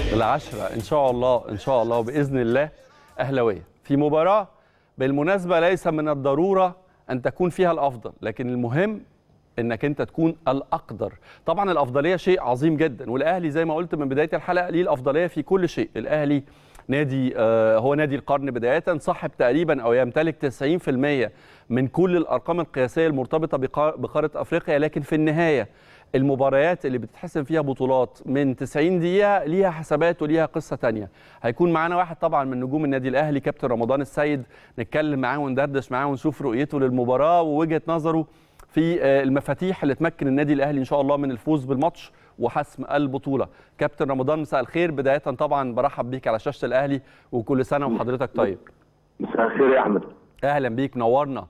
العشرة إن شاء الله إن شاء الله بإذن الله أهلوية في مباراة بالمناسبة ليس من الضرورة أن تكون فيها الأفضل لكن المهم انك انت تكون الاقدر طبعا الافضليه شيء عظيم جدا والاهلي زي ما قلت من بدايه الحلقه ليه الافضليه في كل شيء الاهلي نادي آه هو نادي القرن بدايه صاحب تقريبا او يمتلك 90% من كل الارقام القياسيه المرتبطه بقاره افريقيا لكن في النهايه المباريات اللي بتتحسم فيها بطولات من 90 دقيقه ليها حسابات وليها قصه تانية هيكون معانا واحد طبعا من نجوم النادي الاهلي كابتن رمضان السيد نتكلم معاه وندردش معاه ونشوف رؤيته للمباراه ووجهه نظره في المفاتيح اللي تمكن النادي الاهلي ان شاء الله من الفوز بالماتش وحسم البطوله كابتن رمضان مساء الخير بدايه طبعا برحب بيك على شاشه الاهلي وكل سنه وحضرتك طيب مساء الخير يا احمد اهلا بيك نورنا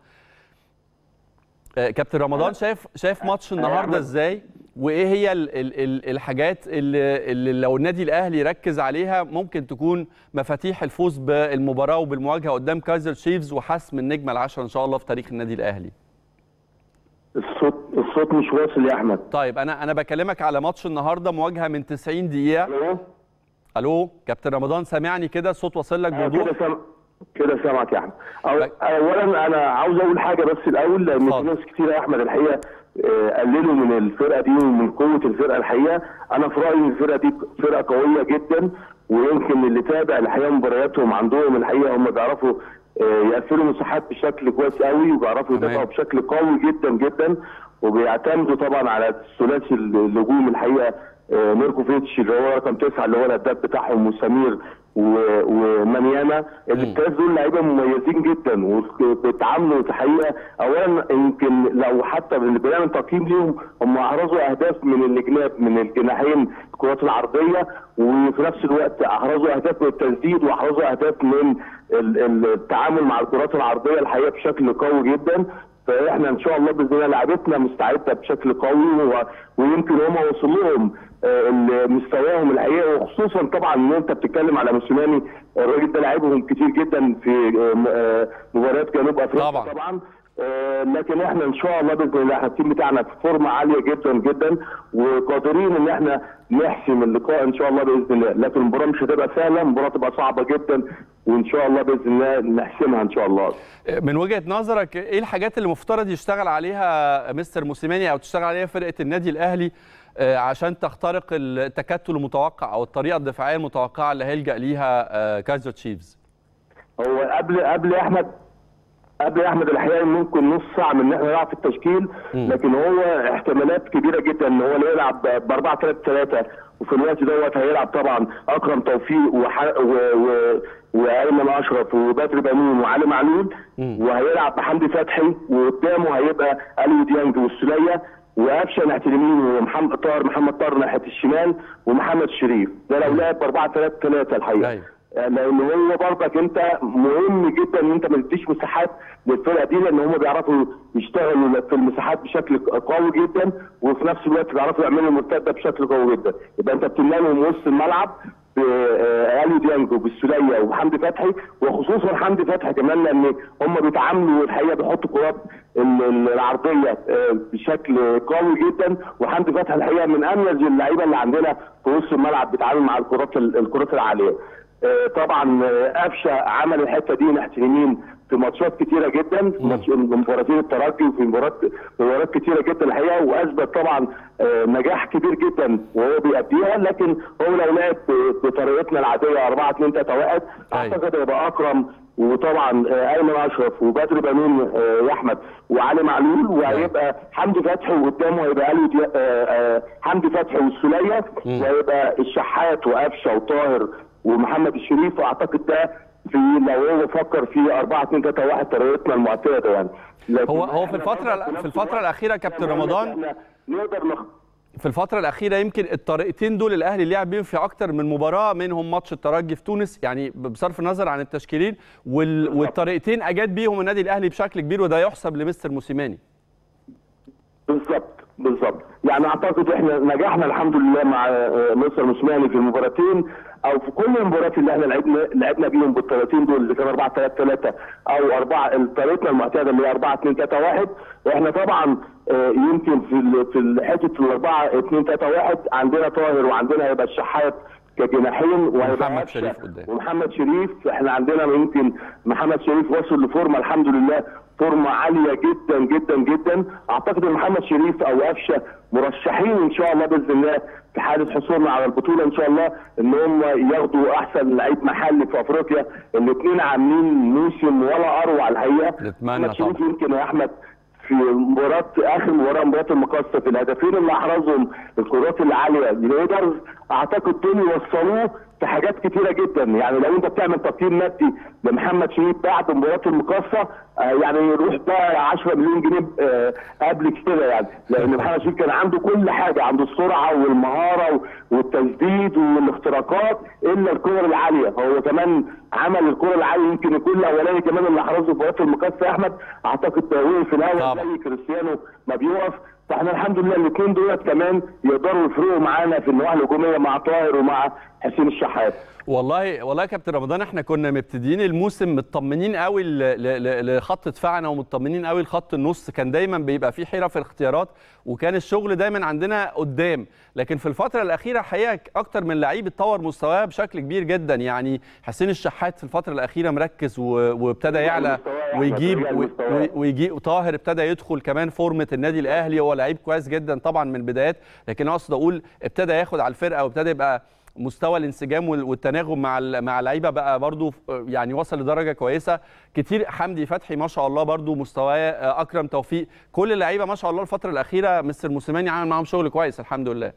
كابتن رمضان شايف شايف ماتش النهارده ازاي وايه هي ال ال ال الحاجات اللي, اللي لو النادي الاهلي ركز عليها ممكن تكون مفاتيح الفوز بالمباراه وبالمواجهه قدام كايزر تشيفز وحسم النجمه العشره ان شاء الله في تاريخ النادي الاهلي الصوت الصوت مش واصل يا احمد طيب انا انا بكلمك على ماتش النهارده مواجهه من 90 دقيقه الو الو كابتن رمضان سامعني كده الصوت واصل لك آه، بوضوح كده سامع كده سامعك يا احمد أو... طيب. اولا انا عاوز اقول حاجه بس الاول لان في اتفضل. ناس كتير يا احمد الحقيقه آه، قللوا من الفرقه دي ومن قوه الفرقه الحقيقه انا في رايي إن الفرقه دي فرقه قويه جدا ويمكن اللي تابع الحقيقه مبارياتهم عندهم الحقيقه هم بيعرفوا آه، يقفلوا مساحات بشكل كويس قوي وبيعرفوا تمام. يدافعوا بشكل قوي جدا جدا وبيعتمدوا طبعا على ثلاثي الهجوم الحقيقه آه، ميركوفيتش اللي هو رقم تسعه اللي هو الهداف بتاعهم وسمير و- ومانيانا الثلاث دول لعيبه مميزين جدا وبيتعاملوا في الحقيقه اولا يمكن لو حتى بنعمل تقييم ليهم هم احرزوا اهداف من الجناب من الجناحين الكرات العرضيه وفي نفس الوقت احرزوا اهداف من التسديد واحرزوا اهداف من ال- ال- التعامل مع الكرات العرضيه الحقيقه بشكل قوي جدا فاحنا ان شاء الله باذن الله لعبتنا مستعده بشكل قوي و... ويمكن هم وصل لهم آه، مستواهم الحقيقه وخصوصا طبعا ان انت بتتكلم على موسيماني الراجل ده لعبهم كتير جدا في آه، م- آه، مباريات جنوب افريقيا طبعاً. طبعا آه، لكن احنا ان شاء الله باذن الله احنا التيم بتاعنا في فورمه عاليه جدا جدا وقادرين ان احنا نحسم اللقاء ان شاء الله باذن الله لكن المباراه مش هتبقى سهله المباراه تبقى صعبه جدا وان شاء الله باذن الله نحسمها ان شاء الله من وجهه نظرك ايه الحاجات اللي مفترض يشتغل عليها مستر موسيماني او تشتغل عليها فرقه النادي الاهلي آه، عشان تخترق التكتل المتوقع او الطريقه الدفاعيه المتوقعه اللي هيلجا ليها آه، كايزر تشيفز هو قبل قبل يا احمد قبل يا احمد الحقيقه ممكن نص ساعه من ان احنا نلعب في التشكيل لكن هو احتمالات كبيره جدا ان هو لا يلعب ب 4 3 3 وفي الوقت دوت هيلعب طبعا اكرم توفيق وح... و... و... وايمن اشرف وبدر بنون وعلي معلول وهيلعب بحمدي فتحي وقدامه هيبقى اليو ديانج والسليه وقفشه ناحيه اليمين ومحمد طاهر محمد طاهر ناحيه الشمال ومحمد شريف ده لو لعب ب 4 3 3 الحقيقه أيوة. لان هو برضك انت مهم جدا ان انت ما تديش مساحات للفرقه دي لان هم بيعرفوا يشتغلوا في المساحات بشكل قوي جدا وفي نفس الوقت بيعرفوا يعملوا المرتده بشكل قوي جدا يبقى انت بتملى لهم وسط الملعب بآليو ديانج وبالسوليه وحمدي فتحي وخصوصا حمدي فتحي كمان لان هم بيتعاملوا الحقيقه بيحطوا كرات ال- ال- العرضيه آه، بشكل قوي جدا وحمدي فتحي الحقيقه من اميز اللعيبه اللي عندنا في وسط الملعب بيتعامل مع الكرات ال- الكرات العاليه آه، طبعا آه، قفشه عمل الحته دي ناحيه اليمين في ماتشات كتيره جدا في ماتش مباراتين الترجي وفي مباريات مباريات كتيره جدا الحقيقه واثبت طبعا آه، نجاح كبير جدا وهو بيأديها لكن هو لو لعب ب- بطريقتنا العاديه 4 2 3 1 أيوة. اعتقد هيبقى اكرم وطبعا آه، ايمن اشرف وبدر بنون آه، يا احمد وعلي معلول وهيبقى حمدي فتحي وقدامه هيبقى اليو دي- آه، آه، حمدي فتحي والسوليه وهيبقى الشحات وقفشه وطاهر ومحمد الشريف اعتقد ده في لو هو فكر في 4 2 3 1 طريقتنا المعتاده يعني لكن هو هو في إحنا الفتره برضه نفس في الفتره الوقت الاخيره كابتن زي ما قلنا رمضان إحنا نقدر نخ... في الفترة الأخيرة يمكن الطريقتين دول الأهلي لعب بيهم في أكتر من مباراة منهم ماتش الترجي في تونس يعني بصرف النظر عن التشكيلين وال... والطريقتين أجاد بيهم النادي الأهلي بشكل كبير وده يحسب لمستر موسيماني بالظبط بالظبط يعني اعتقد احنا نجحنا الحمد لله مع آه، مصر موسيماني في المباراتين او في كل المباريات اللي احنا لعبنا لعبنا بيهم بالطريقتين دول اللي كانوا 4 3 3 او 4 طريقتنا المعتاده اللي هي 4 2 3 1 احنا طبعا آه، يمكن في ال- في ال- حته ال 4 2 3 1 عندنا طاهر وعندنا هيبقى الشحات كجناحين وهيبقى ومحمد قفشة شريف قدام. ومحمد شريف احنا عندنا يمكن محمد شريف وصل لفورمه الحمد لله فورمه عاليه جدا جدا جدا اعتقد ان محمد شريف او قفشه مرشحين ان شاء الله باذن الله في حاله حصولنا على البطوله ان شاء الله ان هم ياخدوا احسن لعيب محلي في افريقيا الاثنين عاملين موسم ولا اروع الحقيقه نتمنى محمد شريف طبعا. يمكن يا احمد في مباراة آخر مباراة مباراة المقصة في الهدفين اللي أحرزهم الكرات العالية لليدرز أعتقد دول يوصلوه في حاجات كتيرة جدا يعني لو أنت بتعمل تقييم مادي لمحمد شريف بعد مباراة المقصة آه يعني يروح بقى 10 مليون جنيه آه قبل كده يعني لأن محمد شريف كان عنده كل حاجة عنده السرعة والمهارة والتسديد والاختراقات إلا الكرة العالية هو كمان عمل الكرة العالية يمكن يكون الأولاني كمان اللي أحرزه في مباراة المقصة يا أحمد أعتقد وقف في الأول طبعا. زي كريستيانو ما بيقف فاحنا الحمد لله الاثنين دولت كمان يقدروا يفرقوا معانا في النواحي الهجوميه مع طاهر ومع حسين الشحات والله والله يا كابتن رمضان احنا كنا مبتدئين الموسم مطمنين قوي ل- ل- ل- لخط دفاعنا ومطمنين قوي لخط النص كان دايما بيبقى فيه حيره في الاختيارات وكان الشغل دايما عندنا قدام لكن في الفتره الاخيره حقيقه اكتر من لعيب اتطور مستواه بشكل كبير جدا يعني حسين الشحات في الفتره الاخيره مركز و- وابتدى يعلى مستواه يا أحمد، ويجيب رجع و- لمستواه. و- ويجي وطاهر ابتدى يدخل كمان فورمه النادي الاهلي هو لعيب كويس جدا طبعا من بدايات لكن اقصد اقول ابتدى ياخد على الفرقه وابتدى يبقى مستوى الانسجام وال- والتناغم مع ال- مع اللعيبه بقى برضو ف- يعني وصل لدرجه كويسه كتير حمدي فتحي ما شاء الله برضو مستواه اكرم توفيق كل اللعيبه ما شاء الله الفتره الاخيره مستر موسيماني عمل معاهم شغل كويس الحمد لله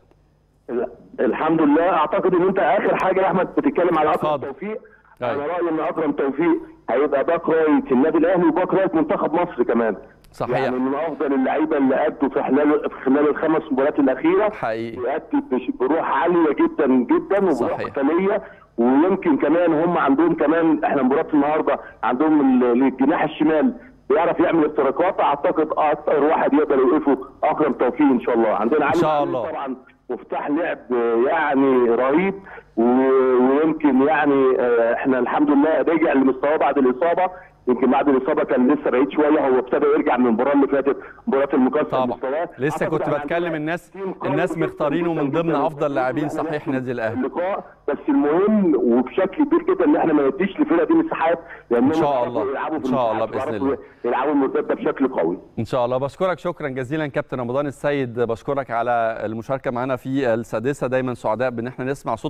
الحمد لله اعتقد ان انت اخر حاجه يا احمد بتتكلم على اكرم اتفضل. توفيق أيوة. انا رايي ان اكرم توفيق هيبقى باك رايت النادي الاهلي وباك رايت منتخب مصر كمان صحيح. يعني من افضل اللعيبه اللي ادوا في خلال في خلال الخمس مباريات الاخيره حقيقي. بيأدي بش- بروح عاليه جدا جدا وبروح صحيح. قتاليه ويمكن كمان هم عندهم كمان احنا مباراه النهارده عندهم ال- الجناح الشمال بيعرف يعمل اختراقات اعتقد اكثر واحد يقدر يوقفه اكرم توفيق ان شاء الله عندنا علي شاء معلول الله. طبعا مفتاح لعب يعني رهيب و- ويمكن يعني آه، احنا الحمد لله رجع لمستواه بعد الاصابه يمكن بعد الاصابه كان لسه بعيد شويه هو ابتدى يرجع من المباراه اللي فاتت مباراه المكسر طبعا مستواه لسه أعتقد كنت إحنا بتكلم عندنا الناس تيم قوي الناس جداً مختارينه جداً من ضمن جداً. افضل لاعبين إحنا صحيح نحسم نادي الاهلي اللقاء بس المهم وبشكل كبير جدا ان احنا ما نديش للفرقه دي مساحات لان إن شاء هم الله. بيعرفوا يلعبوا إن في شاء الله المساحات، بإذن بيعرفوا يلعبوا المرتده بشكل قوي ان شاء الله بشكرك شكرا جزيلا كابتن رمضان السيد بشكرك على المشاركه معنا في السادسه دايما سعداء بان احنا نسمع صوت